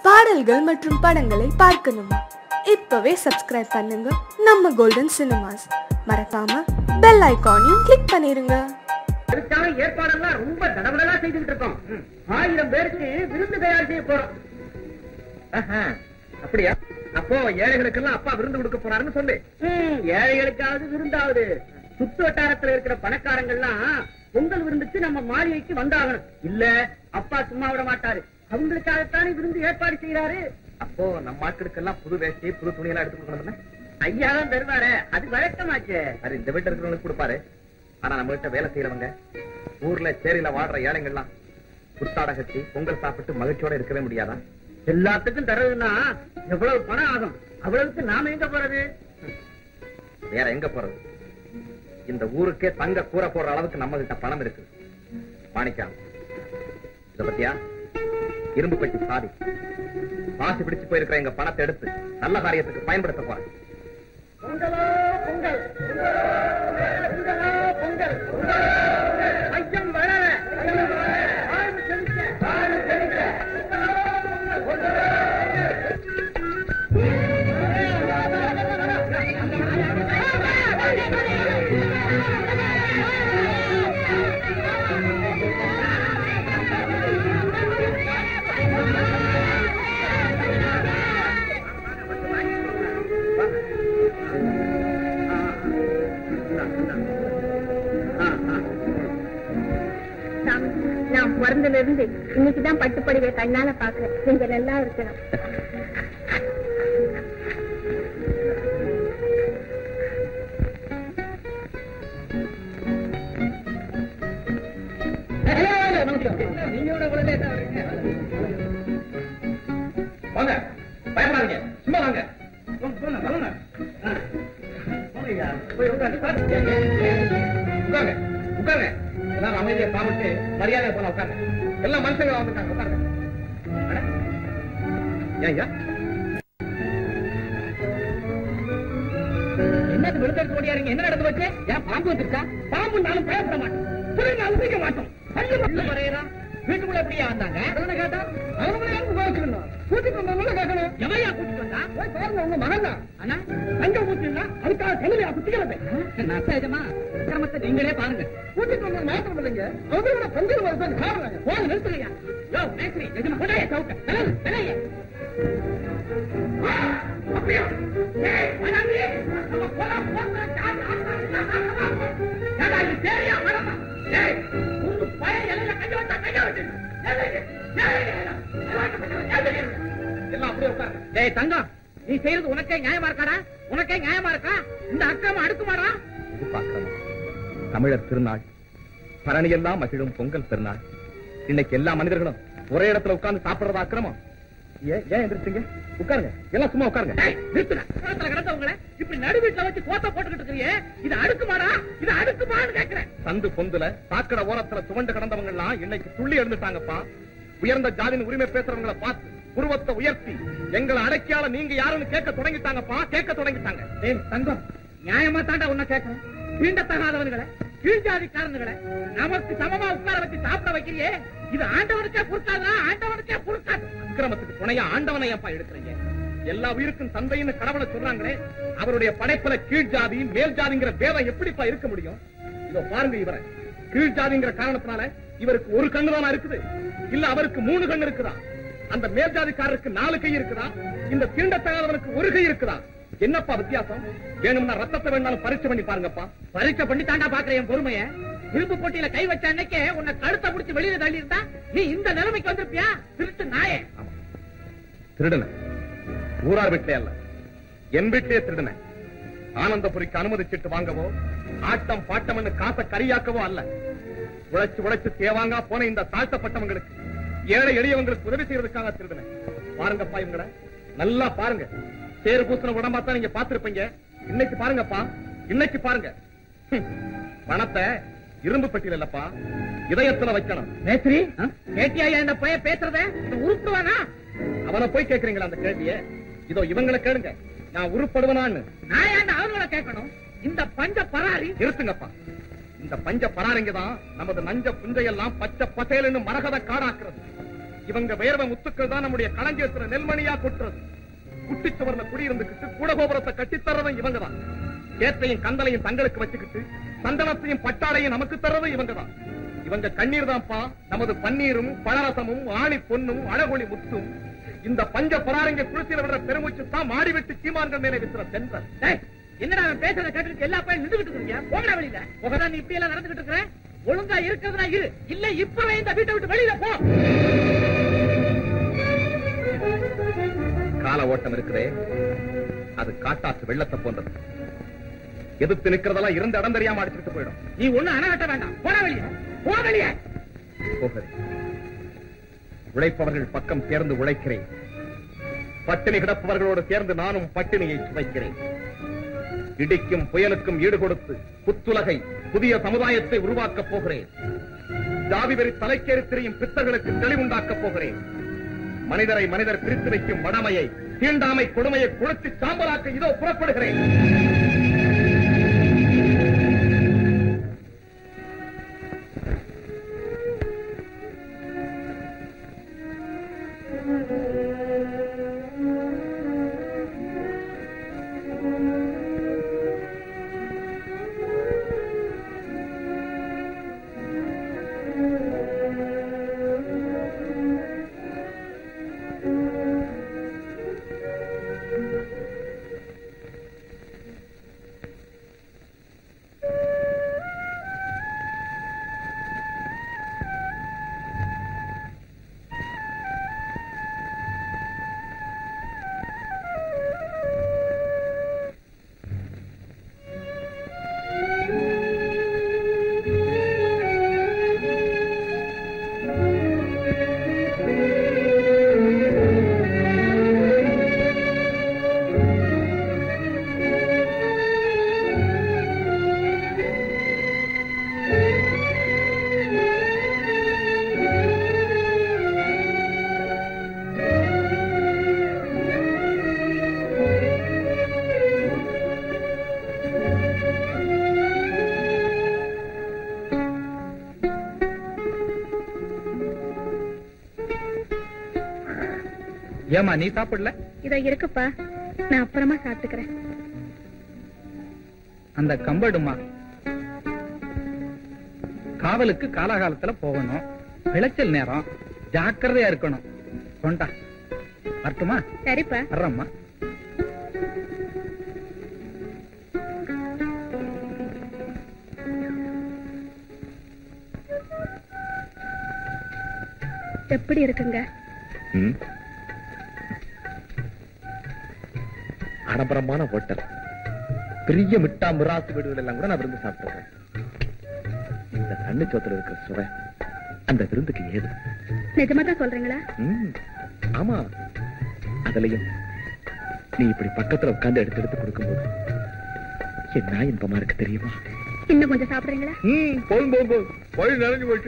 பாடல்கள் மற்றும் படங்களை பார்க்கணுமா இப்பவே சப்ஸ்கிரைப் பண்ணுங்க நம்ம கோல்டன் சினிமாஸ் மறக்காம பெல் ஐகானையும் கிளிக் பண்ணிருங்க அதுக்கான ஏற்பாடெல்லாம் ரொம்ப தடபடலா செய்துகிட்டு இருக்கோம் ஆயிரம் பேருக்கு விருந்து தயார் செய்ய போறோம் ஆஹா, அப்படியா அப்போ ஏழைகளுக்கெல்லாம் அப்பா விருந்து கொடுக்க போறாருன்னு சொல்லு ம், ஏழைகளுக்காவது விருந்தாவது சுத்து வட்டாரத்துல இருக்கிற பணக்காரங்கள்லாம் பொங்கல் விருந்துக்கு நம்ம மாளிகைக்கு வந்தாகணும் இல்ல அப்பா சும்மா விட மாட்டாரு அவங்களுக்காகத்தானே விருந்து ஏற்பாடு செய்யறாரு அப்போ நம்ம ஆட்களுக்கெல்லாம் புது வேஷ்டி புது துணியெல்லாம் எடுத்து கொடுக்கணும் ஐயா தான் தருவாரு அது வழக்கமாச்சே அது இந்த வீட்டுல இருக்கிறவங்களுக்கு கொடுப்பாரு ஆனா நம்ம கிட்ட வேலை செய்யறவங்க ஊர்ல சேரியில வாடுற ஏழைங்கள்லாம் புத்தாடை கட்டி பொங்கல் சாப்பிட்டு மகிழ்ச்சியோட இருக்கவே முடியாதா எல்லாத்துக்கும் தர்றதுன்னா எவ்வளவு பணம் ஆகும் அவ்வளவுக்கு நாம எங்க போறது வேற எங்க போறது இந்த ஊருக்கே தங்க கூரை போடுற அளவுக்கு நம்ம கிட்ட பணம் இருக்கு மாணிக்கா இத பத்தியா இரும்பு பெட்டி சாதி பாசி பிடிச்சு போயிருக்கிற எங்க பணத்தை எடுத்து நல்ல காரியத்துக்கு பயன்படுத்த போறேன் பொங்கலோ பொங்கல் பொங்கலோ பொங்கல் ஐயம் வர ஐயம் வர வாழ்வு செழிக்க வாழ்வு செழிக்க பொங்கலோ பொங்கல் சாமி, நான் பிறந்ததுல இருந்து இன்னைக்குதான் பட்டுப்படிவை கண்ணால பாக்குறேன் நீங்க நல்லா இருக்கணும் நீங்களோட கூட லேட்டா வரீங்க வாங்க பயப்படாதீங்க சும்மா வாங்க போங்க போங்க ஆ. போங்கய்யா. போய் உட்காந்து உட்காருங்க உட்காருங்க எல்லாரும் அமைதியை சாப்பிட்டு மரியாதை போல உட்காருங்க எல்லாம் மனுஷங்க வந்திருக்காங்க உட்காருங்க அட. ஏன் ஐயா என்னது விழுந்தெடுத்து ஓடியாருங்க என்ன நடந்து வச்சு ஏன் பாம்பு வந்துருக்கா பாம்பு நானும் பயப்பட மாட்டோம் புரிஞ்சு அனுப்பிக்க மாட்டோம் கண்ணு மட்டும் வரையறான் வீட்டுக்குள்ள எப்படியா வந்தாங்க அதனால கேட்டா அவனுங்களை யாரும் உபயோகிக்கணும் கூட்டிட்டு வந்தவங்கள கேட்கணும் எவையா கூட்டிட்டு வந்தா போய் பாருங்க உங்க மகன் தான் ஆனா தங்க ஊத்தினா அதுக்காக கல்லையா குத்திக்கிறது நசேஜமா கிரமத்தை நீங்களே பாருங்க கூட்டிட்டு வந்த மாத்திரம் இல்லைங்க அவங்களோட பஞ்சல் வருஷம் காரணம் போன நிறுத்துலையா யோ மேஸ்திரி எஜமா உடைய சவுக்க விலைய அப்படியா ஏய் வராதே நம்ம போலாம் போலாம் ஏடா இது சரியா வரமா ஏய் ஒரு பய எல்லையில கைய வச்சா கைய வச்சு எல்லாம் அப்படியே உட்காருங்க டேய் தங்கம் நீ செய்யறது உனக்கே நியாயமா இருக்காடா உனக்கே நியாயமா இருக்கா இந்த அக்கிரமம் அடுக்குமாடா இது பார்க்கணும் தமிழர் திருநாள் பரணி எல்லாம் மகிழும் பொங்கல் திருநாள் இன்னைக்கு எல்லா மனிதர்களும் ஒரே இடத்துல உட்கார்ந்து சாப்பிடுறதா அக்கிரமம் ஏன் ஏன் எந்திரிச்சீங்க உட்காருங்க எல்லாம் சும்மா உட்காருங்க டேய், நிறுத்துடா. கிணத்துல கிடந்தவங்கள இப்படி நடுவீட்டுல வச்சு கோத்த போட்டுக்கிட்டு இருக்கிறியே இது அடுக்குமாடா இது அடுக்குமான்னு கேக்குறேன் சந்து பொந்துல சாக்கடை ஓரத்துல துவண்டு கிடந்தவங்க எல்லாம் இன்னைக்கு துள்ளி எழுந்துட்டாங்கப்பா உயர்ந்த ஜாதியின் உரிமை பேசுறவங்களை பார்த்து உருவத்தை உயர்த்தி எங்களை அடக்கியால நீங்க யாருன்னு கேட்க தொடங்கிட்டாங்கப்பா கேட்க தொடங்கிட்டாங்க டேய் தங்கம் நியாயமா தாண்டா உன்ன கேட்கணும் தீண்டத்தகாதவன்களை கீழ்ஜாதிக்காரனுங்களை நமக்கு சமமா உட்கார வச்சு சாப்பிட வைக்கிறியே இது ஆண்டவனுக்கே பொறுக்காதா ஆண்டவனுக்கே பொறுக்காது அக்கிரமத்துக்கு துணையா ஆண்டவனை அப்பா எடுக்கிறீங்க எல்லா உயிருக்கும் தந்தைன்னு கடவுளை சொல்றாங்களே அவருடைய படைப்புல கீழ் ஜாதி மேல் ஜாதிங்கிற பேதம் எப்படிப்பா இருக்க முடியும் இதோ பாருங்க இவரை கீழ் ஜாதிங்கிற காரணத்தினால இவருக்கு ஒரு கண்ணு தானா இருக்குது இல்ல அவருக்கு மூணு கண்ணு இருக்குதா அந்த மேல் ஜாதிக்காரருக்கு நாலு கை இருக்குதா இந்த தீண்டத்தகாதவனுக்கு ஒரு கை இருக்குதா என்னப்பா வித்தியாசம் வேணும்னா ரத்தத்தை வேணாலும் பரீட்சை பண்ணி பாருங்கப்பா பரீட்சை பண்ணி தாண்டா பாக்குறேன் என் பொறுமைய இரும்பு போட்டியில கை வச்ச அன்னைக்கே உன்னை கழுத்தை பிடிச்சு வெளியில தள்ளி இருந்தா நீ இந்த நிலைமைக்கு வந்திருப்பியா திருட்டு நாயே ஆமா. திருடுன ஊரார் வீட்டிலே அல்ல என் வீட்டிலே திருடுன ஆனந்தபுரிக்கு அனுமதிச்சிட்டு வாங்கவோ ஆட்டம் பாட்டம்னு காசை கரியாக்கவோ அல்ல உழைச்சு உழைச்சு தேவாங்கா போன இந்த தாழ்த்தப்பட்டவங்களுக்கு ஏழை எளியவங்களுக்கு உதவி செய்யறதுக்காக திருடுன பாருங்கப்பா இவங்கள நல்லா பாருங்க சேரு பூசின உடம்பா தான் நீங்க பாத்திருப்பீங்க இன்னைக்கு பாருங்கப்பா இன்னைக்கு பாருங்க ஹம். பணத்தை இரும்பு பெட்டியில இல்லப்பா இதயத்துல வைக்கணும் மேஸ்திரி கேட்டியா இந்த பையன் பேசுறத உருட்டுவானா அவனை போய் கேக்குறீங்களா அந்த கேள்விய இதோ இவங்களை கேளுங்க நான் உருப்படுவனான்னு நான் ஏன்டா அவனோட கேட்கணும் இந்த பஞ்ச பராரி நிறுத்துங்கப்பா இந்த பஞ்ச பராரிங்க தான் நமது நஞ்ச புஞ்சையெல்லாம் பச்சை பசேலுன்னு மரகத காடாக்குறது இவங்க வேர்வ முத்துக்கள் தான் நம்முடைய களஞ்சியத்துல நெல்மணியா கொட்டுறது குட்டிச்சுவர்ல குடியிருந்துகிட்டு கூடகோபுரத்தை கட்டித்தரதும் இவங்க தான் சேற்றையும் கந்தலையும் தங்களுக்கு வச்சுக்கிட்டு சந்தனத்தையும் பட்டாடையும் நமக்கு தர்றதும் இவங்க தான் இவங்க கண்ணீர் தான்ப்பா நமது பன்னீரும் பழரசமும் ஆணி பொன்னும் அழகொளி முத்தும் இந்த பஞ்ச பராரங்க குளிர்ச்சியில விடுற பெருமூச்சு தான் மாடி விட்டு சீமான்கள் மேலே விசுற சென்றல் டேய், என்னடா அவன் பேசுறத கேட்டுட்டு எல்லா பையன் நின்றுகிட்டு இருக்கீங்க போங்கடா வெளியில உகதான் நீ இப்படி எல்லாம் நடந்துகிட்டு இருக்கிற ஒழுங்கா இருக்கிறதுனா இரு இல்ல இப்பவே இந்த வீட்டை விட்டு வெளியில போ கால ஓட்டம் இருக்குதே அது காட்டாற்று வெள்ளத்தை போன்றது எதிர்த்து நிக்கிறதெல்லாம் இருந்த இடம் தெரியாம அடிச்சுட்டு போயிடும் நீ ஒண்ணு அணகட்ட வேண்டாம் போடா வெளியே போ வெளியே போகிறேன் உழைப்பவர்கள் பக்கம் சேர்ந்து உழைக்கிறேன் பட்டினி கிடப்பவர்களோடு சேர்ந்து நானும் பட்டினியை சுவைக்கிறேன் இடிக்கும் புயலுக்கும் ஈடு கொடுத்து புத்துலகை புதிய சமுதாயத்தை உருவாக்கப் போகிறேன் ஜாதி வெறி தலைக்கேறி திரியும் பித்தர்களுக்கு தெளிவுண்டாக்கப் போகிறேன் மனிதரை மனிதர் பிரித்து வைக்கும் வடமையை தீண்டாமை கொடுமையை கொளுத்தி சாம்பலாக்க இதோ புறப்படுகிறேன் ஏமா நீ சாப்பிடல இதோ இருக்குப்பா நான் அப்புறமா சாப்பிட்டுக்கிறேன் அந்த கம்படுமா காவலுக்கு காலாகாலத்துல போகணும் விளைச்சல் நேரம் ஜாக்கிரதையா இருக்கணும் கொண்டா வரட்டுமா சரிப்பா வர்றம்மா எப்படி இருக்குங்க ம். ஆடம்பரமான ஹோட்டல் பெரிய மிட்டா மிராசு வீடுகள் எல்லாம் கூட நான் விருந்து சாப்பிட்டுறேன் இந்த கண்ணு சோத்துல இருக்கிற சுவை அந்த விருந்துக்கு ஏது நிஜமா தான் சொல்றீங்களா ம், ஆமா அதுலயும் நீ இப்படி பக்கத்துல உட்கார்ந்து எடுத்து எடுத்து கொடுக்கும்போது என்ன இன்பமா இருக்கு தெரியுமா இன்னும் கொஞ்சம் சாப்பிடுறீங்களா ம், போதும் போதும் போதும் வழி நிறைஞ்சு போயிட்டு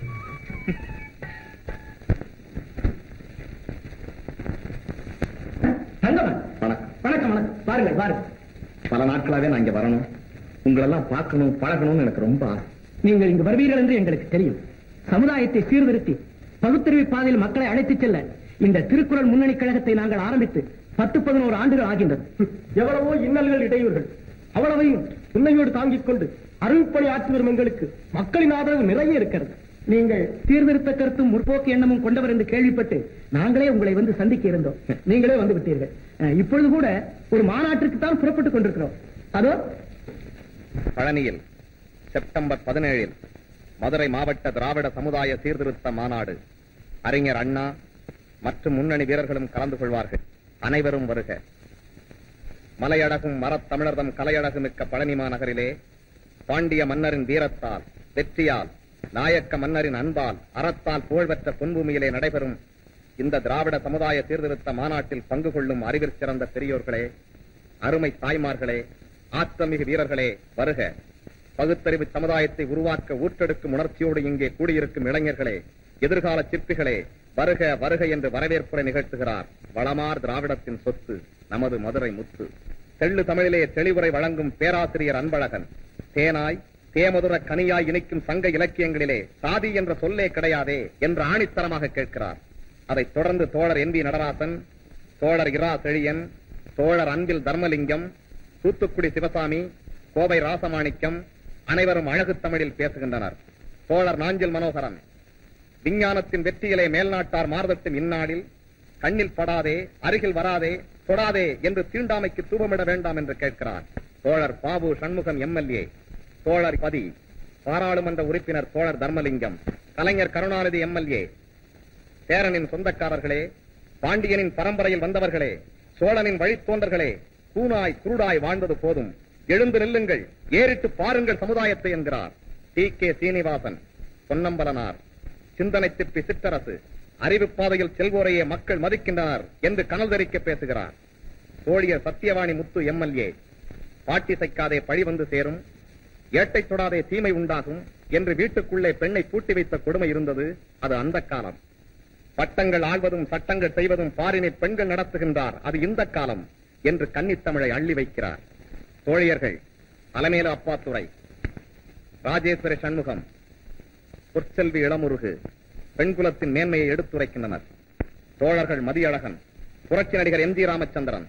தங்கமன் வணக்கம் வணக்கம் வணக்கம் பாருங்கள் பாருங்கள் பல நாட்களாவே நான் இங்க வரணும் உங்களெல்லாம் பார்க்கணும் பழகணும்னு எனக்கு ரொம்ப ஆசை நீங்கள் இங்கு வருவீர்கள் என்று எங்களுக்கு தெரியும் சமுதாயத்தை சீர்திருத்தி பகுத்தறிவு பாதையில் மக்களை அழைத்துச் செல்ல இந்த திருக்குறள் முன்னணி கழகத்தை நாங்கள் ஆரம்பித்து பத்து பதினோரு ஆண்டுகள் ஆகின்றது எவ்வளவோ இன்னல்கள் இடையூறுகள் அவ்வளவையும் உண்மையோடு தாங்கிக் கொண்டு அருள்பணி ஆற்றி வரும் எங்களுக்கு மக்களின் ஆதரவு நிறைய இருக்கிறது நீங்கள் சீர்திருத்த கருத்தும் முற்போக்கு எண்ணமும் கொண்டவர் என்று கேள்விப்பட்டு நாங்களே உங்களை வந்து சந்திக்க இருந்தோம் நீங்களே வந்து விட்டீர்கள் அஹ், இப்பொழுது கூட ஒரு மாநாட்டிற்கு தான் புறப்பட்டுக் கொண்டிருக்கிறோம் அதோ பழனியில் செப்டம்பர் பதினேழில் மதுரை மாவட்ட திராவிட சமுதாய சீர்திருத்த மாநாடு அறிஞர் அண்ணா மற்றும் முன்னணி வீரர்களும் கலந்து கொள்வார்கள் அனைவரும் வருக மலையழகும் மரத்தமிழர்தம் கலையழகு மிக்க பழனி மாநகரிலே பாண்டிய மன்னரின் வீரத்தால் வெற்றியால் நாயக்க மன்னரின் அன்பால் அறத்தால் புகழ்பெற்ற பொன்பூமியிலே நடைபெறும் இந்த திராவிட சமுதாய சீர்திருத்த மாநாட்டில் பங்கு கொள்ளும் அறிவிற் சிறந்த பெரியோர்களே அருமை தாய்மார்களே ஆற்றமிகு வீரர்களே வருக பகுத்தறிவு சமுதாயத்தை உருவாக்க ஊற்றெடுக்கும் உணர்ச்சியோடு இங்கே கூடியிருக்கும் இளைஞர்களே எதிர்கால சிற்பிகளே வருக வருக என்று வரவேற்புரை நிகழ்த்துகிறார் வளமார் திராவிடத்தின் சொத்து நமது மதுரை முத்து தெள்ளு தமிழிலே தெளிவுரை வழங்கும் பேராசிரியர் அன்பழகன் தேனாய் தேமதுர கனியாய் இணைக்கும் சங்க இலக்கியங்களிலே சாதி என்ற சொல்லே கிடையாதே என்று ஆணித்தரமாக கேட்கிறார் அதைத் தொடர்ந்து தோழர் என் வி நடராசன் தோழர் இரா செழியன் தோழர் அன்பில் தர்மலிங்கம் தூத்துக்குடி சிவசாமி கோவை ராசமாணிக்கம் அனைவரும் அழகு தமிழில் பேசுகின்றனர் தோழர் நாஞ்சில் மனோகரன் விஞ்ஞானத்தின் வெற்றியிலே மேல்நாட்டார் மாறுதட்டும் இந்நாளில் கண்ணில் படாதே அருகில் வராதே தொடாதே என்று தீண்டாமைக்கு தூபமிட வேண்டாம் என்று கேட்கிறார் தோழர் பாபு சண்முகம் எம்எல்ஏ தோழர் பதி பாராளுமன்ற உறுப்பினர் தோழர் தர்மலிங்கம் கலைஞர் கருணாநிதி எம்எல்ஏ சேரனின் சொந்தக்காரர்களே பாண்டியனின் பரம்பரையில் வந்தவர்களே சோழனின் வழித்தோன்றர்களே கூனாய் குருடாய் வாழ்ந்தது போதும் எழுந்து நில்லுங்கள் ஏறிட்டு பாருங்கள் சமுதாயத்தை என்கிறார் டி கே சீனிவாசன் பொன்னம்பலனார் சிந்தனை திப்பி சிற்றரசு அறிவு பாதையில் செல்வோரையே மக்கள் மதிக்கின்றனர் என்று கனல் தெரிக்க பேசுகிறார் தோழியர் சத்தியவாணி முத்து எம்எல்ஏ பாட்டி சைக்காதே பழி வந்து சேரும் ஏட்டை தொடாதே தீமை உண்டாகும் என்று வீட்டுக்குள்ளே பெண்ணை பூட்டி வைத்த கொடுமை இருந்தது அது அந்த காலம் பட்டங்கள் ஆள்வதும் சட்டங்கள் செய்வதும் பாரினை பெண்கள் நடத்துகின்றார் அது இந்த காலம் என்று கன்னித்தமிழை அள்ளி வைக்கிறார் தோழியர்கள் அலமேலு அப்பாத்துறை ராஜேஸ்வர சண்முகம் பொற்செல்வி இளமுருகு பெண்குலத்தின் மேன்மையை எடுத்துரைக்கின்றனர் தோழர்கள் மதியழகன் புரட்சி நடிகர் எம் ஜி ராமச்சந்திரன்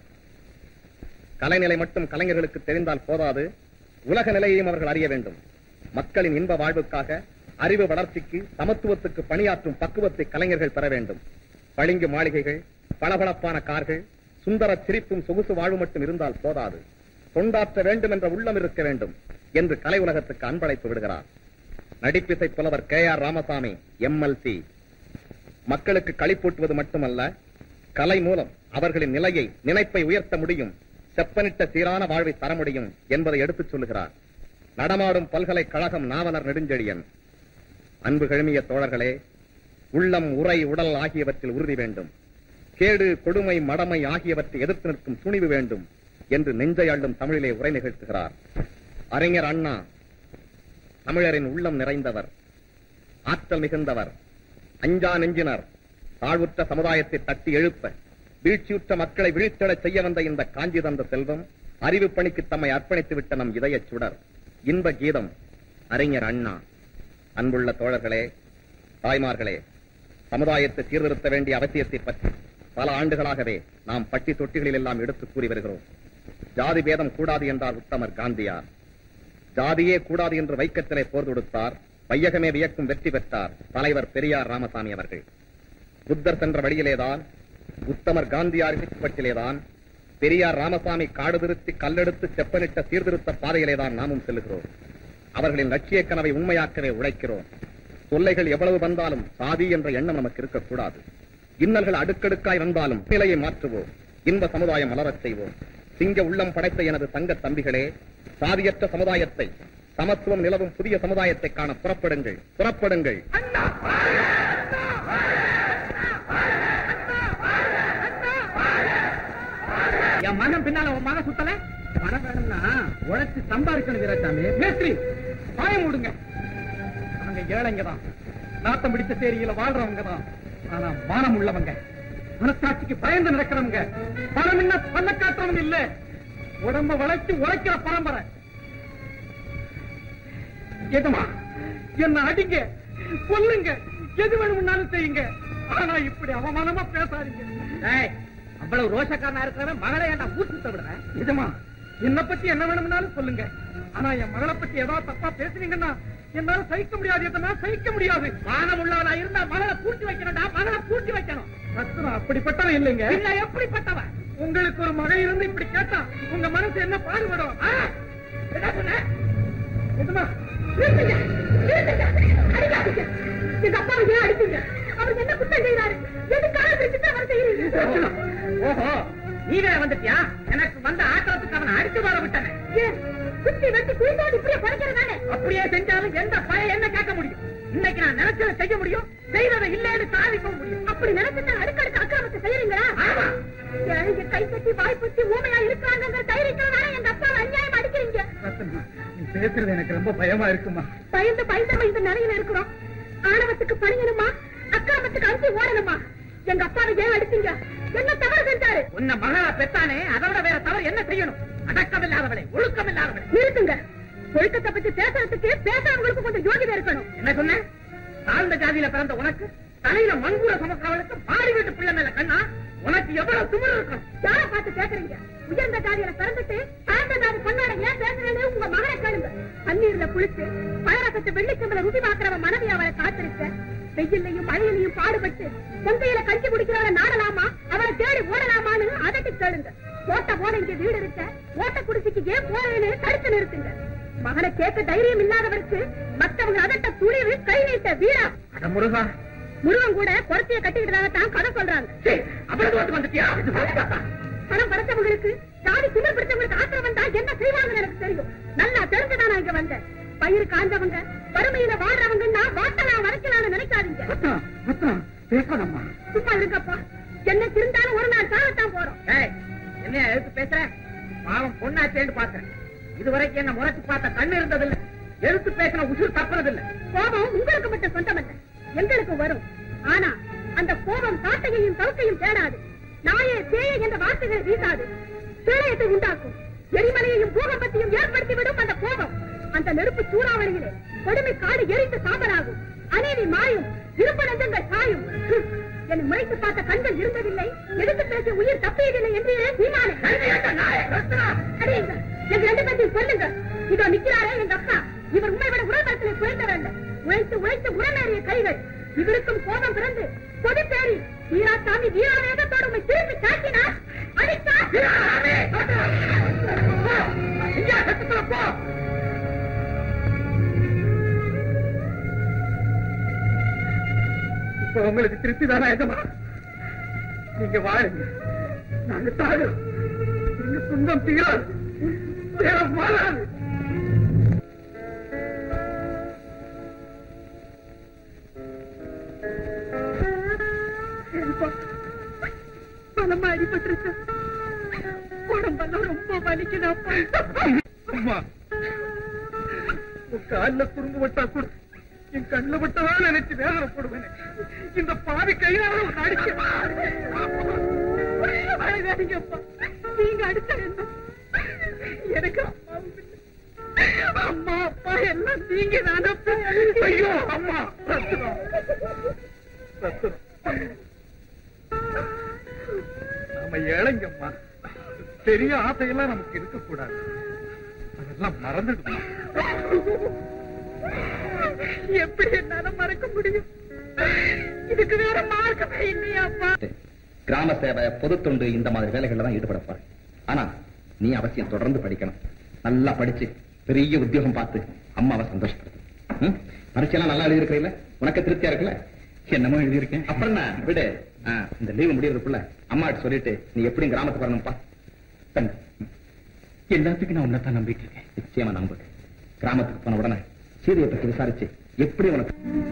கலைநிலை மட்டும் கலைஞர்களுக்கு தெரிந்தால் போதாது உலக நிலையையும் அவர்கள் அறிய வேண்டும் மக்களின் இன்ப வாழ்வுக்காக அறிவு வளர்ச்சிக்கு சமத்துவத்துக்கு பணியாற்றும் பக்குவத்தை கலைஞர்கள் பெற வேண்டும் பளிங்கு மாளிகைகள் பளபளப்பான கார்கள் சுந்தர சிரிப்பும் சொகுசு வாழ்வு மட்டும் இருந்தால் போதாது தொண்டாற்ற வேண்டும் என்ற உள்ளம் இருக்க வேண்டும் என்று கலை உலகத்துக்கு அன்பழைத்து விடுகிறார் நடிப்பிசை புலவர் கே ஆர் ராமசாமி எம்எல்சி மக்களுக்கு களிப்பூட்டுவது மட்டுமல்ல கலை மூலம் அவர்களின் நிலையை நினைப்பை உயர்த்த முடியும் செப்பனிட்ட சீரான வாழ்வை தர முடியும் என்பதை எடுத்துச் சொல்லுகிறார் நடமாடும் பல்கலைக்கழகம் நாவலர் நெடுஞ்செழியன் அன்பு கழுமிய தோழர்களே உள்ளம் உரை உடல் ஆகியவற்றில் உறுதி வேண்டும் கேடு கொடுமை மடமை ஆகியவற்றை எதிர்த்து நிற்கும் துணிவு வேண்டும் என்று நெஞ்சை அள்ளும் தமிழிலே உரை நிகழ்த்துகிறார் அறிஞர் அண்ணா தமிழரின் உள்ளம் நிறைந்தவர் ஆற்றல் மிகுந்தவர் அஞ்சா நெஞ்சினர் தாழ்வுற்ற சமுதாயத்தை தட்டி எழுப்ப வீழ்ச்சியுற்ற மக்களை வீழ்த்தெழச் செய்ய வந்த இந்த காஞ்சி தந்த செல்வம் அறிவு பணிக்கு தம்மை அர்ப்பணித்து விட்ட நம் இதயச் சுடர் இன்ப கீதம் அறிஞர் அண்ணா அன்புள்ள தோழர்களே தாய்மார்களே சமுதாயத்தை சீர்திருத்த வேண்டிய அவசியத்தை பற்றி பல ஆண்டுகளாகவே நாம் பட்டி தொட்டிகளில் எல்லாம் எடுத்து கூறி வருகிறோம் ஜாதி பேதம் கூடாது என்றார் உத்தமர் காந்தியார் ஜாதியே கூடாது என்று வைக்கத்திலே போர் தொடுத்தார் வையகமே வியக்கும் வெற்றி பெற்றார் தலைவர் பெரியார் ராமசாமி அவர்கள் புத்தர் சென்ற வழியிலேதான் உத்தமர் காந்தியார் பட்டிலேதான் பெரியார் ராமசாமி காடு திருத்தி கல்லெடுத்து செப்பனிட்ட சீர்திருத்த பாதையிலேதான் நாமும் செல்லுகிறோம் அவர்களின் லட்சிய கனவை உண்மையாக்கவே உழைக்கிறோம் தொல்லைகள் எவ்வளவு வந்தாலும் சாதி என்ற எண்ணம் நமக்கு இருக்கக்கூடாது இன்னல்கள் அடுக்கடுக்காய் வந்தாலும் நிலையை மாற்றுவோம் இன்ப சமுதாயம் மலரச் செய்வோம் சிங்க உள்ளம் படைத்த எனது தங்க தம்பிகளே சாதியற்ற சமுதாயத்தை சமத்துவம் நிலவும் புதிய சமுதாயத்தை காண புறப்படுங்கள் புறப்படுங்கள் என் மகன் பின்னால உன் மகன் சுத்தல பணம் வேணும்னா உழைச்சு சம்பாதிக்கணும் வீராசாமி மேஸ்திரி பாய மூடுங்க அவங்க ஏழைங்க தான் நாத்தம் பிடிச்ச சேரியில வாழ்றவங்க தான் ஆனா மானம் உள்ளவங்க மனசாட்சிக்கு பயந்து நடக்கிறவங்க பணம் என்ன பல்ல காட்டுறவங்க இல்ல உடம்ப வளைச்சு உழைக்கிற பரம்பரை எதுமா என்ன அடிங்க கொல்லுங்க எது வேணும்னாலும் செய்யுங்க ஆனா இப்படி அவமானமா பேசாதீங்க அவ்வளவு ரோஷக்காரனா இருக்கிறவன் மகளை ஏன்டா ஊட்டு விடுறேன் நிஜமா என்ன பத்தி என்ன வேணும்னாலும் சொல்லுங்க ஆனா என் மகளை பத்தி ஏதாவது தப்பா பேசுனீங்கன்னா என்னால சகிக்க முடியாது எதனா சகிக்க முடியாது மானம் உள்ளவனா இருந்தா மகளை பூட்டி வைக்கணும்டா மகளை பூட்டி வைக்கணும் ரத்னம் அப்படிப்பட்டவன் இல்லைங்க இல்ல எப்படிப்பட்டவன் உங்களுக்கு ஒரு மகன் இருந்து இப்படி கேட்டா உங்க மனசு என்ன பாடுபடும் ஆ? என்ன சொன்ன நிஜமா நிறுத்துங்க, நிறுத்துங்க, அடிக்காதீங்க. எங்க அப்பாவை ஏன் அடிச்சீங்க அவர் என்ன குத்தம் செய்யறாரு எதுக்காக இப்படி சித்திரவதை செய்யறீங்க ஓஹோ நீ வேற வந்துட்டியா எனக்கு வந்த ஆத்திரத்துக்கு அவனை அடிச்சு வர விட்டன ஏன் குத்தி வெட்டி குயிந்தோடு இப்படியே பறக்கிறதானே அப்படியே செஞ்சாலும் எந்த பய என்ன கேட்க முடியும் இன்னைக்கு நான் நினைச்சதை செய்ய முடியும் செய்யறதை இல்லைன்னு சாதிக்கவும் முடியும் அப்படி நினைச்சுட்டு அடுக்கடுக்கு அக்கிரமத்தை செய்யறீங்களா ஆமா. ஏழைங்க கை கட்டி வாய் பத்தி ஊமையா இருக்கிறாங்க தைரியத்தினால எங்க அப்பாவை அநியாயம் அடிக்கிறீங்க ரத்தம்மா, நீ பேசுறது எனக்கு ரொம்ப பயமா இருக்குமா பயந்து பயந்து இந்த நிலையில இருக்கிறோம் ஆணவத்துக்கு பணியணுமா அக்கிரமத்துக்கு அஞ்சு ஓடணுமா எங்க அப்பாவை ஏன் அடிச்சீங்க என்ன தவறு செஞ்சாரு உன்னை மகளா பெத்தானே அதை விட வேற தவறு என்ன செய்யணும் அடக்கம் இல்லாதவளே ஒழுக்கம் இல்லாதவளே நிறுத்துங்க ஒழுக்கத்தை பத்தி பேசுறதுக்கு பேசுறவங்களுக்கு கொஞ்சம் யோகிதை இருக்கணும் என்ன சொன்ன தாழ்ந்த ஜாதியில பிறந்த உனக்கு தலையில மண்கூட சுமக்கிறவளுக்கு மாறி வீட்டு பிள்ளை மேல கண்ணா உனக்கு எவ்வளவு திமிரு இருக்கும் யார பார்த்து கேக்குறீங்க உயர்ந்த ஜாதியில பிறந்துட்டு தாழ்ந்த ஜாதி பொண்ணாட ஏன் பேசுறேன்னு உங்க மகனை கேளுங்க தண்ணீர்ல குளிச்சு பழரசத்து வெள்ளிக்கம்பல ருசி பாக்குறவன் மனைவி அவளை காத்திருக்க வெயில்லையும் மழையிலையும் பாடுபட்டு கொந்தையில கஞ்சி குடிக்கிறவள நாடலாமா அவளை தேடி ஓடலாமான்னு அதட்டி கேளுங்க ஓட்ட போன இங்க வீடு இருக்க ஓட்ட குடிசைக்கு ஏன் போறேன்னு தடுத்து நிறுத்துங்க மகனை கேட்க தைரியம் இல்லாதவருக்கு மத்தவங்க அதட்ட துணிவு கை நீட்ட வீரா அட முருகா முருகன் கூட குறைச்சிய கட்டிக்கிட்டதாக தான் கதை சொல்றாங்க சீ, அப்புறம் வந்து வந்துட்டியா பணம் படைச்சவங்களுக்கு ஜாதி திமிர் பிடிச்சவங்களுக்கு ஆத்திரம் வந்தா என்ன செய்வாங்கன்னு எனக்கு தெரியும் நல்லா தெரிஞ்சுதான் நான் இங்க வந்தேன் பயிர் காய்ஞ்சவங்க வறுமையில வாழ்றவங்கன்னா வாட்டலாம் வரைக்கலாம்னு நினைக்காதீங்க ரத்னம், ரத்னம், பேசணும்மா சும்மா இருக்கப்பா என்ன திருந்தாலும் ஒரு நாள் சாகத்தான் போறோம் ஏய், என்னைய எடுத்து பேசுற பாவம் பொண்ணாச்சேன்னு பாக்குறேன் இதுவரைக்கும் என்ன முறைச்சு பார்த்த கண்ணு இருந்ததில்ல எடுத்து பேசின உசுர் தப்புறதில்ல கோபம் உங்களுக்கு மட்டும் சொந்தமல்ல எங்களுக்கு வரும் ஆனா அந்த கோபம் காட்டையையும் சவுக்கையும் தேடாது நாயே தேய என்ற வார்த்தைகளை வீசாது பிரளயத்தை உண்டாக்கும் எரிமலையையும் பூகம்பத்தையும் ஏற்படுத்திவிடும் அந்த கோபம் அந்த நெருப்பு சூறாவளியிலே கொடுமை காடு எரித்து சாம்பலாகும் அநீதி மாயும் இருப்ப நெஞ்சங்கள் சாயும் ஹம், என்னை முறைத்து பார்த்த கண்கள் இருந்ததில்லை எடுத்து பேசிய உயிர் தப்பியதில்லை என்று சீமானே அடியுங்க. எங்க ரெண்டு பேர்த்தையும் சொல்லுங்க இதோ நிக்கிறாரே எங்க அப்பா இவர் உண்மை விட உடல்பலத்திலே குறைந்தவர் அல்ல உழைத்து உழைத்து உடனேறிய கைகள் இவருக்கும் கோபம் பிறந்து கொடி தேறி வீராசாமி வீராவேகத்தோடு உண்மை திருப்பி காட்டினார் அடித்தார் இப்ப உங்களுக்கு திருப்தி தானா எஜமா நீங்க வாழுங்க நாங்க சாகுறோம் எங்க துன்பம் தீராது தேவம் மாறாது பலமா அடிபட்டுருச்சு உடம்பெல்லாம் ரொம்ப வலிக்குதாப்பா அம்மா உன் கால்ல துரும்பு விட்டா கூட என் கண்ணுல விட்டதான் நினைச்சு வேதனைப்படுவேன் இந்த பாவி கையால ஒரு அடிக்க அழகாதீங்கப்பா நீங்க அடிச்ச என்ன எனக்கு அம்மாவும் இல்லை. அம்மா அப்பா எல்லாம் நீங்க தானப்பா ஐயோ அம்மா ரத்தனம் ரத்தனம் நாம ஏழைங்கம்மா பெரிய ஆசையெல்லாம் நமக்கு இருக்கக்கூடாது அதெல்லாம் மறந்துடுமா எப்படி என்னால மறக்க முடியும் இதுக்கு வேற மார்க்கமே இல்லையாப்பா கிராம சேவை பொது தொண்டு இந்த மாதிரி வேலைகள்ல தான் ஈடுபடப்பாரு ஆனா நீ அவசியம் தொடர்ந்து படிக்கணும் நல்லா படிச்சு பெரிய உத்தியோகம் பார்த்து அம்மாவை சந்தோஷப்படுத்து ம்? பரீட்சையெல்லாம் நல்லா எழுதியிருக்கிறீல்ல உனக்கு திருப்தியா இருக்குல்ல என்னமோ எழுதியிருக்கேன் அப்புறம் என்ன விடு ஆ, இந்த லீவு முடியறதுக்குள்ள அம்மாட்ட சொல்லிட்டு நீ எப்படியும் கிராமத்துக்கு வரணும்ப்பா தம்பி, ம். எல்லாத்துக்கும் நான் உன்னதான் நம்பிட்டு இருக்கேன் நிச்சயமா நம்பு கிராமத்துக்கு போன உடனே சீதையை பத்தி விசாரிச்சு எப்படி உனக்கு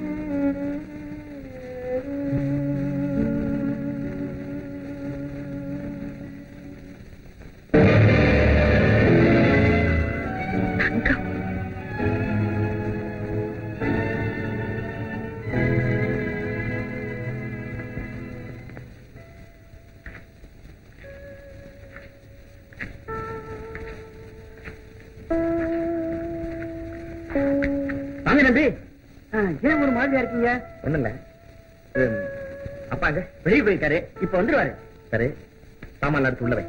சாமி நம்பி ஏன் ஒரு மாதிரியா இருக்கீங்க ஒண்ணு இல்ல அப்பாங்க வெளியே போயிருக்காரு இப்ப வந்துருவாரு சரி சாமான் எடுத்து உள்ள வை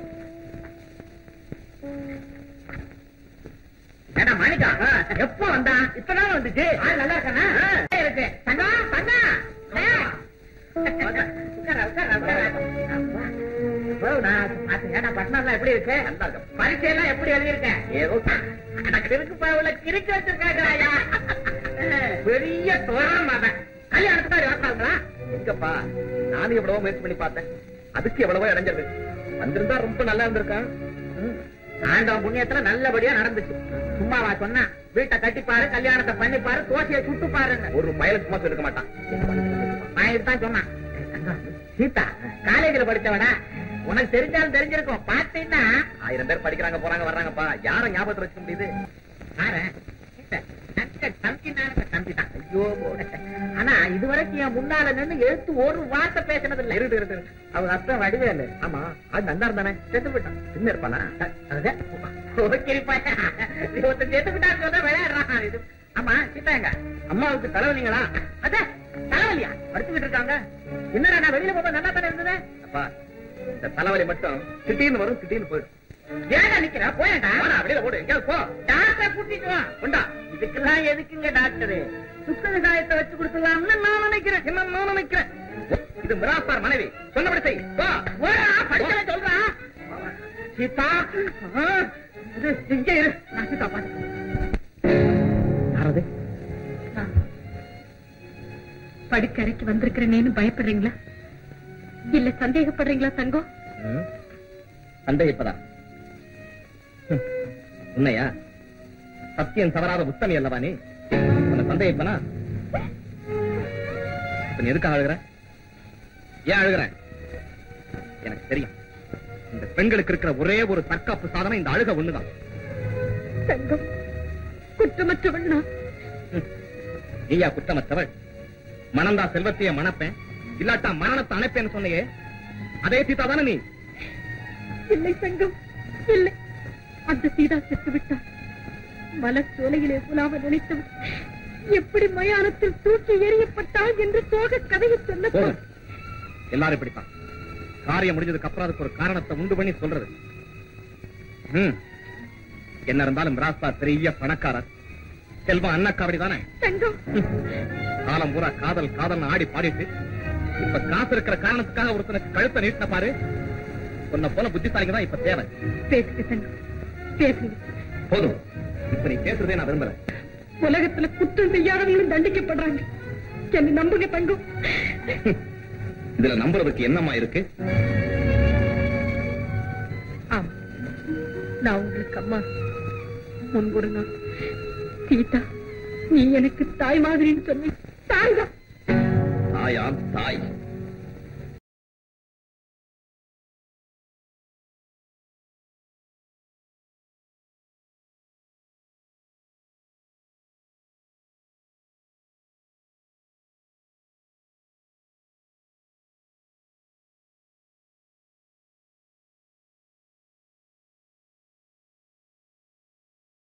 ஏடா மாணிக்கா எப்போ வந்தான் இப்பதான் வந்துச்சு ஆள் நல்லா இருக்கானா இருக்கு தங்கம் தங்கம் ஏய். உட்காரு, உட்காரு, உட்காரு. அப்பா. எவ்வளவு நான் பார்த்து, ஏடா பட்டணம்லாம் எப்படி இருக்கு பரீட்சை எல்லாம் எப்படி எழுதியிருக்கேன் ஏதோ எனக்கு இருக்குப்பா இவ்வளவு கிறுக்கி வச்சிருக்காங்க பெரிய தோரம் அவன் கல்யாணத்துக்கு மாதிரி வரப்பாங்களா எங்கப்பா நானும் எவ்வளவோ முயற்சி பண்ணி பார்த்தேன் அதுக்கு எவ்வளவோ இடைஞ்சது வந்திருந்தா ரொம்ப நல்லா இருந்திருக்கான் ஆண்டவன் புண்ணியத்துல நல்லபடியா நடந்துச்சு சும்மாவா சொன்னா வீட்டை கட்டிப்பாரு கல்யாணத்தை பண்ணிப்பாரு தோசையை சுட்டு பாருன்னு ஒரு பயலுக்கு சும்மா சொல்லிருக்க மாட்டான் நான் இதுதான் சொன்னான் சீதா காலேஜ்ல படிச்சவடா உனக்கு தெரிஞ்சாலும் தெரிஞ்சிருக்கும் பார்த்தீங்கன்னா ஆயிரம் பேர் படிக்கிறாங்க போறாங்க வர்றாங்கப்பா யார ஞாபகத்துல வச்சுக்க முடியுது பாரேன். சீதா, நக்க தம்பினானுங்க தம்பிதான். ஐயோ, போடே. ஆனா இதுவரைக்கும் என் முன்னால நின்னு எழுத்து ஒரு வார்த்தை பேசினது இல்ல இருக்கு இருக்கு அவங்க அத்தன் வடிவேலு ஆமா அது நல்லா இருந்தானே செத்து போயிட்டான் சின்ன இருப்பானா அதுதான். ஓகே, பையன். ஒருத்தன் செத்து விட்டான்னு சொன்னா விளையாடுறான் இது. ஆமா சீதாங்க அம்மாவுக்கு தலைவலிங்களா அதான் தலைவலியா படுத்துக்கிட்டு இருக்காங்க என்னடா நான் வெளியில போக நல்லா தானே இருந்தது அப்பா இந்த தலைவலி மட்டும் திடீர்னு வரும் திடீர்னு போயிடும் ஏடா நிக்கிற போயடா போடா, வெளியில போடு எங்கேயாவது போ டாக்டர் கூட்டிட்டு வா உண்டா இதுக்கெல்லாம் எதுக்குங்க டாக்டர் சுத்த விசாயத்தை வச்சு கொடுத்துடலாம்னு நான் நினைக்கிறேன் என்ன நான் நினைக்கிறேன் இது மிராசார் மனைவி சொன்னபடி செய் வா ஓடா படிக்கல சொல்றான் சீதா ஆ, இது இங்க இரு நான் சீதா பாத்து யாரது படுக்கறைக்கு வந்திருக்கிறேன்னு பயப்படுறீங்களா இல்ல சந்தேகப்படுறீங்களா தங்கம் ம். சந்தேகிப்பதா ஹம். உன்னையா சத்தியம் தவறாத உத்தமி அல்லவா நீ உன்னை சந்தேகிப்பனா இப்ப நீ எதுக்காக அழுகிற ஏன் அழுகிற எனக்கு தெரியும் இந்த பெண்களுக்கு இருக்கிற ஒரே ஒரு தற்காப்பு சாதனம் இந்த அழுக ஒண்ணுதான் தங்கம் குற்றமற்றவள் நான் ஹம். நீயா குற்றமற்றவள் மனந்தா செல்வத்தைய மணப்பேன் இல்லாட்டா மரணத்தை அணைப்பேன்னு சொன்னையே அதே சீதா தானே நீ இல்லை தங்கம் இல்லை அந்த சீதா செத்து விட்டார் மலர் சோலையிலே புலாவ நினைத்தவள் எப்படி மயானத்தில் தூக்கி எறியப்பட்டாள் என்று சோக கதையை சொல்ல போதும் எல்லாரும் இப்படித்தான் காரியம் முடிஞ்சதுக்கு அப்புறம் அதுக்கு ஒரு காரணத்தை உண்டு பண்ணி சொல்றது ம். என்ன இருந்தாலும் ராஸ்தா பெரிய பணக்காரர் செல்வம் அண்ணக்காவடி தானே தங்கம் காலம் பூரா காதல் காதல் ஆடி பாடிட்டு இப்ப காசு இருக்கிற காரணத்துக்காக ஒருத்தனுக்கு கழுத்தை நீட்டின பாரு உன்னை போல புத்திசாலிங்க தான் இப்ப தேவை பேசுங்க தங்கம் பேசுங்க போதும் இப்ப நீ பேசுறதே நான் விரும்பல உலகத்துல குற்றம் செய்யாதவங்களும் தண்டிக்கப்படுறாங்க என்ன நம்புங்க தங்கம் இதுல நம்புறதுக்கு என்னம்மா இருக்கு ஆம் நான் உங்களுக்கு அம்மா முன்பொரு நாள் சீதா நீ எனக்கு தாய் மாதிரின்னு சொன்னி தாய்தான் தாயாம் தாய்